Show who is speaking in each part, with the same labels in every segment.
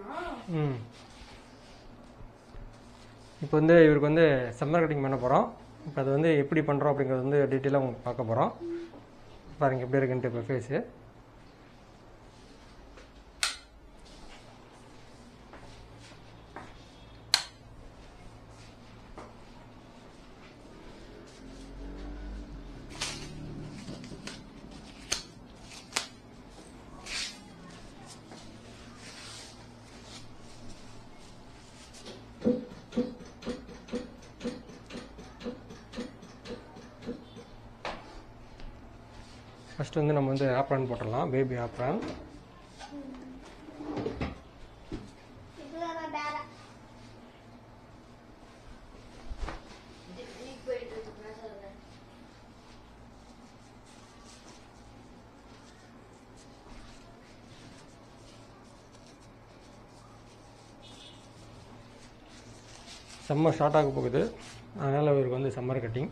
Speaker 1: பண்ணணுமா
Speaker 2: ம் இப்போ வந்து இவருக்கு வந்து சம்மர் கட்டிங் பண்ண போகிறோம் இப்போ அது வந்து எப்படி பண்ணுறோம் அப்படிங்கிறது வந்து டீட்டெயிலாக உங்களுக்கு பார்க்க போகிறோம் பாருங்க எப்படி இருக்குன்ட்டு இப்போ ஃபேஸு ஃபஸ்ட்டு வந்து நம்ம வந்து ஆப்ரான் போட்டுடலாம் பேபி ஆப்ரான்
Speaker 1: இதுதான் வேற நீ போயிட்டு இருக்கு பேசாத
Speaker 2: சம்மர் ஸ்டார்ட் ஆக போகுது அதனால் இவருக்கு வந்து சம்மர் கட்டிங்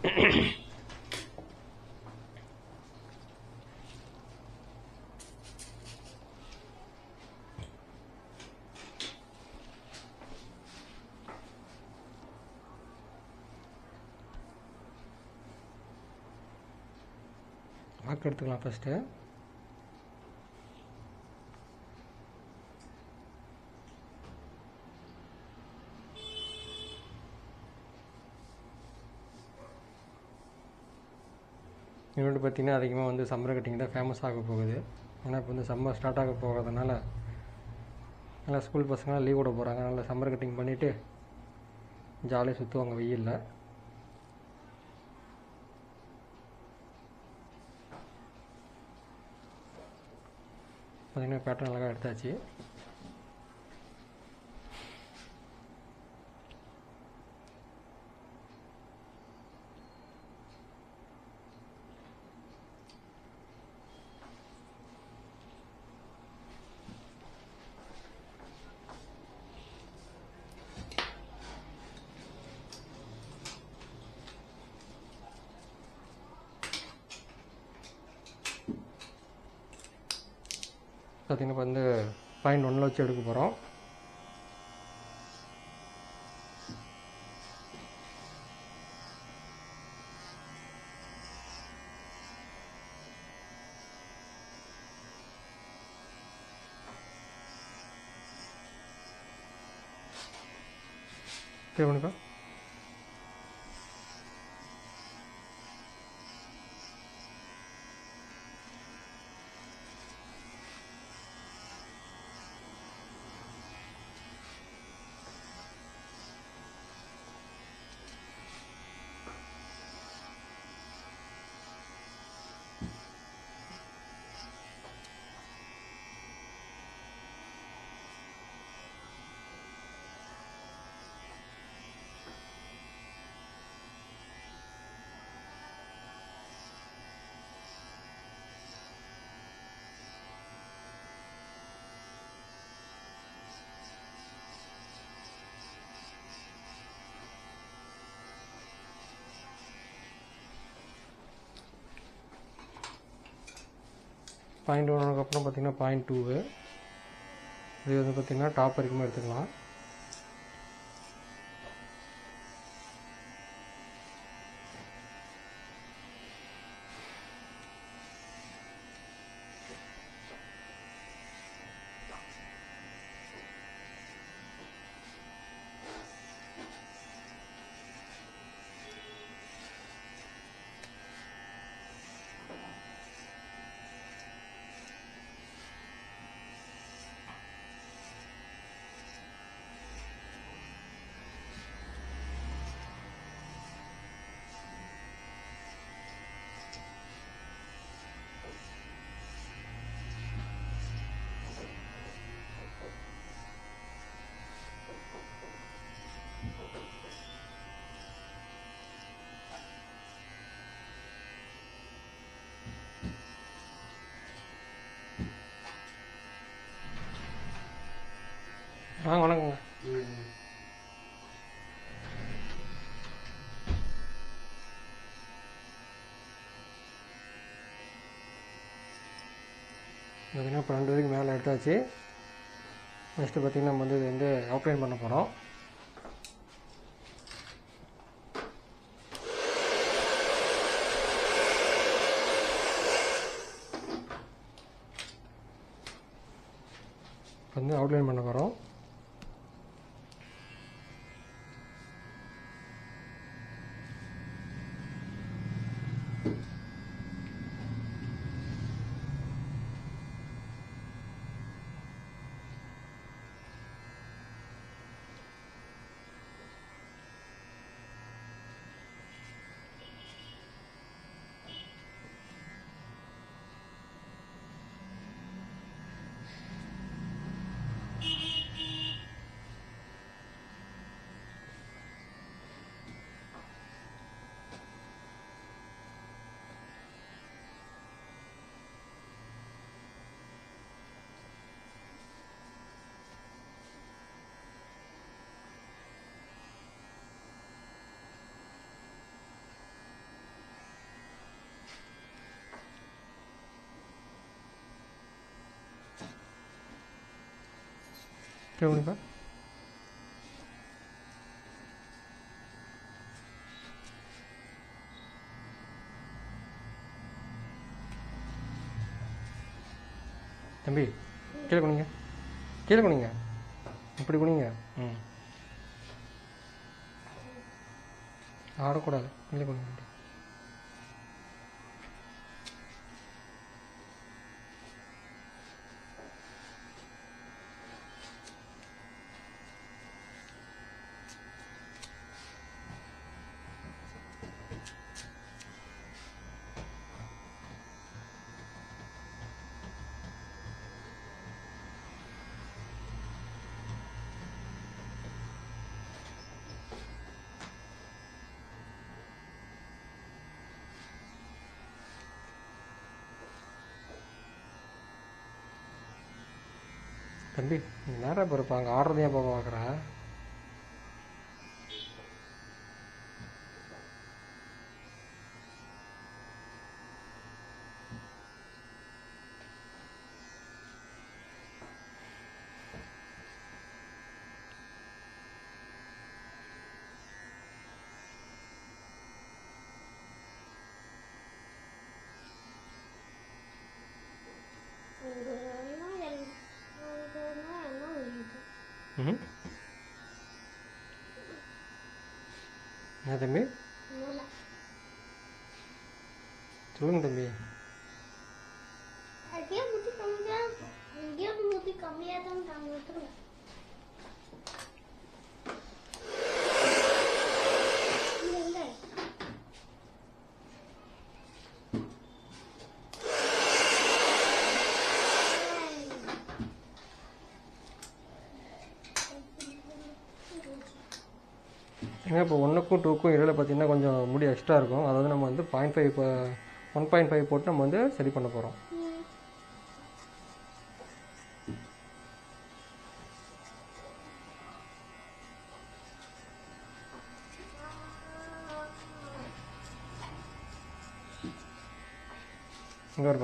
Speaker 2: வாக்கு எடுத்துக்கலாம் ஃபஸ்ட்டு இவன்ட்டு பார்த்தீங்கன்னா அதிகமாக வந்து சம்மர் கட்டிங் தான் ஃபேமஸ் ஆக போகுது ஏன்னா இப்போ வந்து சம்மர் ஸ்டார்ட் ஆக போகிறதுனால நல்லா ஸ்கூல் பசங்களாம் லீவ் விட போகிறாங்க அதனால் சம்மர் கட்டிங் பண்ணிவிட்டு ஜாலியாக சுற்றுவாங்க வெயிலில் பார்த்தீங்கன்னா பேட்டர்ன் அழகாக எடுத்தாச்சு பார்த்தீங்கன்னா இப்போ வந்து பாயிண்ட் ஒன்னில் வச்சு எடுக்க போகிறோம் தேவனுக்கா பாயிண்ட் ஒன்றுக்கு அப்புறம் பார்த்தீங்கன்னா பாயிண்ட் டூவு இது வந்து பார்த்தீங்கன்னா டாப் வரைக்குமே எடுத்துக்கலாம் வாங்க வணக்கங்க பார்த்தீங்கன்னா பன்னெண்டு வரைக்கும் மேலே எடுத்தாச்சு நெக்ஸ்ட்டு பார்த்திங்கன்னா நம்ம வந்து இது வந்து அவுட்லைன் பண்ண போகிறோம் வந்து அவுட்லைன் பண்ண போகிறோம் கேளுங்கப்பா தம்பி கீழே குனிங்க கீழே குனிங்க இப்படி குனிங்க ம் ஆடக்கூடாது கீழே குனிங்க அப்படி. தம்பி நீ நேராக போயிருப்பா அங்கே ஆடுறதையும் போக பார்க்குற ம் என்ன தம்பி சொல்லுங்க தம்பி
Speaker 1: கம்மியா தான் தாங்க விட்டுருங்க இல்ல இல்ல
Speaker 2: ஏன்னா இப்போ ஒன்றுக்கும் டூக்கும் இடையில பார்த்தீங்கன்னா கொஞ்சம் முடி எக்ஸ்ட்ரா இருக்கும் அதாவது நம்ம வந்து point five one point five போட்டு நம்ம வந்து சரி பண்ண போகிறோம்
Speaker 1: ம்.
Speaker 2: இங்கே வருப்பா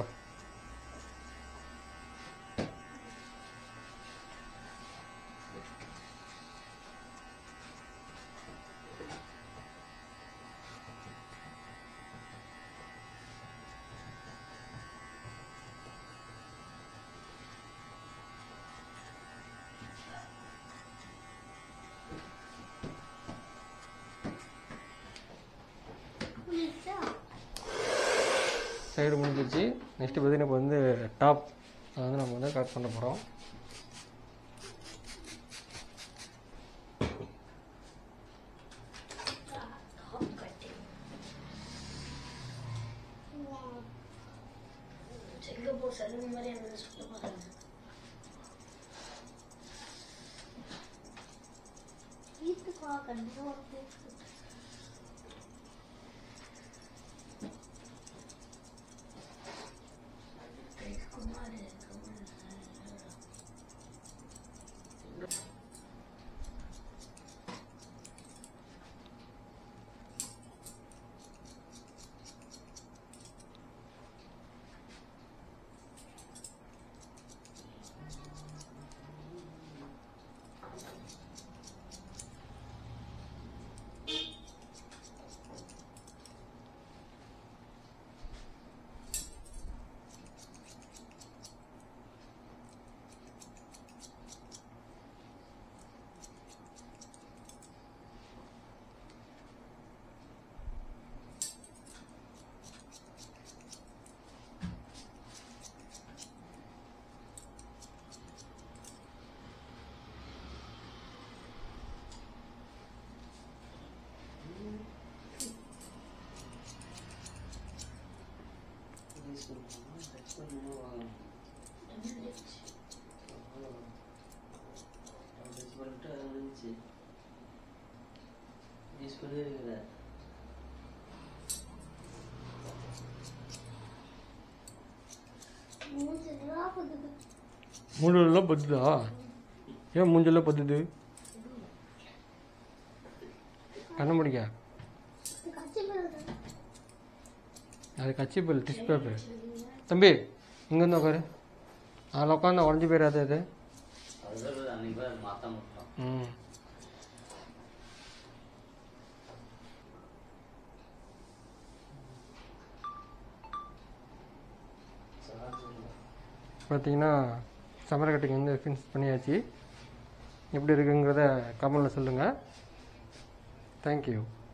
Speaker 1: புரியுதா?
Speaker 2: சைடு முடிஞ்சிருச்சு நெக்ஸ்ட்டு பார்த்தீங்கன்னா இப்போ வந்து டாப் அதை வந்து நம்ம வந்து கட் பண்ண போகிறோம்
Speaker 1: சிங்கப்பூர் சலூன் மாதிரி அந்த சுத்த பாருங்க வீட்டுக்கு கண்டிப்பா வந்து குமார்
Speaker 3: இன்னும் வாங்கணும்.
Speaker 1: டபுள் டிச்
Speaker 3: அவ்வளோ. டச் பண்ணிட்டு அது முடிஞ்சுச்சு யூஸ் பண்ணி இருக்கிற
Speaker 1: மூஞ்செல்லாம் புதுது
Speaker 2: மூஞ்செல்லாம் பத்துதா ஏன் மூஞ்செல்லாம் பத்துது கண்ண முடிக்க
Speaker 1: கச்சி பிள்ளை
Speaker 2: அது கச்சி பில் டிஷ் பேப்பர் தம்பி இங்கே வந்து உட்காரு அதில் உட்காந்து உடஞ்சி போயிடாது அது
Speaker 3: அது சொல்றது அன்னைக்கு தான் மாற்ற மட்டும்
Speaker 2: ம்
Speaker 3: சார்ஜ் இல்லை
Speaker 2: பார்த்தீங்கன்னா சம்மர் கட்டிங் வந்து ஃபினிஷ் பண்ணியாச்சு எப்படி இருக்குங்கிறத கமெண்டில் சொல்லுங்கள் தேங்க்யூ